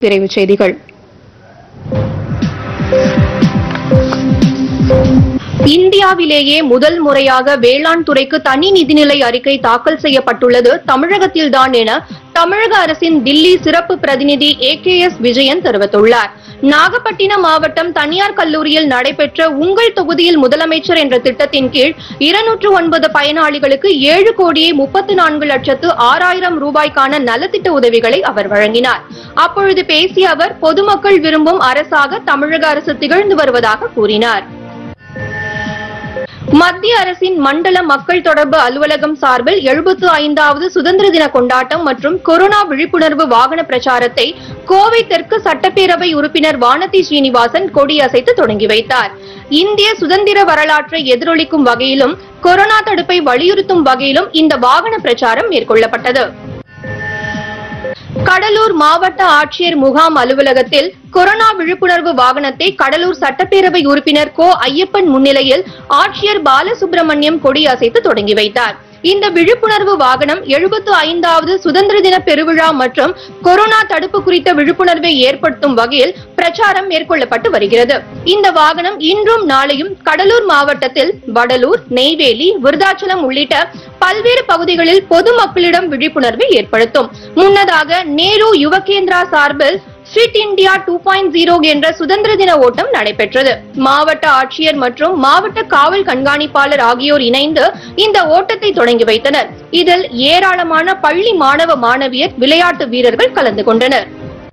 விரைவுச் செய்திகள் இந்தியாவிலேயே முதல் முறையாக வேளாண் துறைக்கு தனி நிதிநிலை அறிக்கை தாக்கல் செய்யப்பட்டுள்ளது தமிழகத்தில்தான் என தமிழக அரசின் தில்லி சிறப்பு பிரதிநிதி ஏ கே எஸ் விஜயன் தெரிவித்துள்ளார் நாகப்பட்டினம் மாவட்டம் தனியார் கல்லூரியில் நடைபெற்ற உங்கள் தொகுதியில் முதலமைச்சர் என்ற திட்டத்தின் கீழ் இருநூற்று ஒன்பது பயனாளிகளுக்கு ஏழு கோடியே முப்பத்து நான்கு லட்சத்து ஆறாயிரம் ரூபாய்க்கான நலத்திட்ட உதவிகளை அவர் வழங்கினார் அப்பொழுது பேசிய அவர் பொதுமக்கள் விரும்பும் அரசாக தமிழக அரசு திகழ்ந்து வருவதாக கூறினார் மத்திய அரசின் மண்டல மக்கள் தொடர்பு அலுவலகம் சார்பில் எழுபத்து ஐந்தாவது சுதந்திர தின கொண்டாட்டம் மற்றும் கொரோனா விழிப்புணர்வு வாகன பிரச்சாரத்தை கோவை தெற்கு சட்டப்பேரவை உறுப்பினர் வானதி ஸ்ரீனிவாசன் கொடியசைத்து தொடங்கி வைத்தார் இந்திய சுதந்திர வரலாற்றை எதிரொலிக்கும் வகையிலும் கொரோனா தடுப்பை வலியுறுத்தும் வகையிலும் இந்த வாகன பிரச்சாரம் மேற்கொள்ளப்பட்டது கடலூர் மாவட்ட ஆட்சியர் முகாம் அலுவலகத்தில் கொரோனா விழிப்புணர்வு வாகனத்தை கடலூர் சட்டப்பேரவை உறுப்பினர் கோ ஐயப்பன் முன்னிலையில் ஆட்சியர் பாலசுப்ரமணியம் கொடியசைத்து தொடங்கி வைத்தார் இந்த விழிப்புணர்வு வாகனம் எழுபத்து ஐந்தாவது சுதந்திர தின பெருவிழா மற்றும் கொரோனா தடுப்பு குறித்த விழிப்புணர்வை ஏற்படுத்தும் வகையில் பிரச்சாரம் மேற்கொள்ளப்பட்டு வருகிறது இந்த வாகனம் இன்றும் நாளையும் கடலூர் மாவட்டத்தில் வடலூர் நெய்வேலி விருதாச்சலம் உள்ளிட்ட பல்வேறு பகுதிகளில் பொதுமக்களிடம் விழிப்புணர்வை ஏற்படுத்தும் முன்னதாக நேரு யுவகேந்திரா சார்பில் fit India two point zero என்ற சுதந்திர தின ஓட்டம் நடைபெற்றது மாவட்ட ஆட்சியர் மற்றும் மாவட்ட காவல் கண்காணிப்பாளர் ஆகியோர் இணைந்து இந்த ஓட்டத்தை தொடங்கி வைத்தனர் இதில் ஏராளமான பள்ளி மாணவ மாணவியர் விளையாட்டு வீரர்கள் கலந்து கொண்டனர்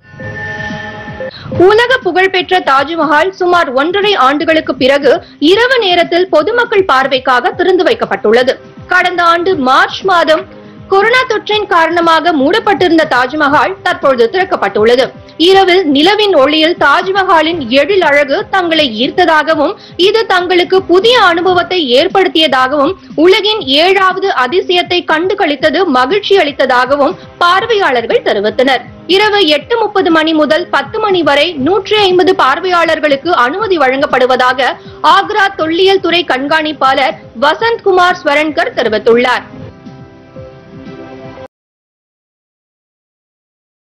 உலக புகழ்பெற்ற தாஜ்மஹால் சுமார் ஒன்றரை ஆண்டுகளுக்கு பிறகு இரவு நேரத்தில் பொதுமக்கள் பார்வைக்காக திறந்து வைக்கப்பட்டுள்ளது கடந்த ஆண்டு மார்ச் மாதம் கொரோனா தொற்றின் காரணமாக மூடப்பட்டிருந்த தாஜ்மஹால் தற்பொழுது திறக்கப்பட்டுள்ளது இரவில் நிலவின் ஒளியில் தாஜ்மஹாலின் எழில் அழகு தங்களை ஈர்த்ததாகவும் இது தங்களுக்கு புதிய அனுபவத்தை ஏற்படுத்தியதாகவும் உலகின் ஏழாவது அதிசயத்தை கண்டு களித்தது மகிழ்ச்சி அளித்ததாகவும் பார்வையாளர்கள் தெரிவித்தனர் இரவு எட்டு முப்பது மணி முதல் பத்து மணி வரை நூற்றி ஐம்பது பார்வையாளர்களுக்கு அனுமதி வழங்கப்படுவதாக ஆக்ரா தொல்லியல் துறை கண்காணிப்பாளர் வசந்த் குமார் ஸ்வரன்கர் தெரிவித்துள்ளார்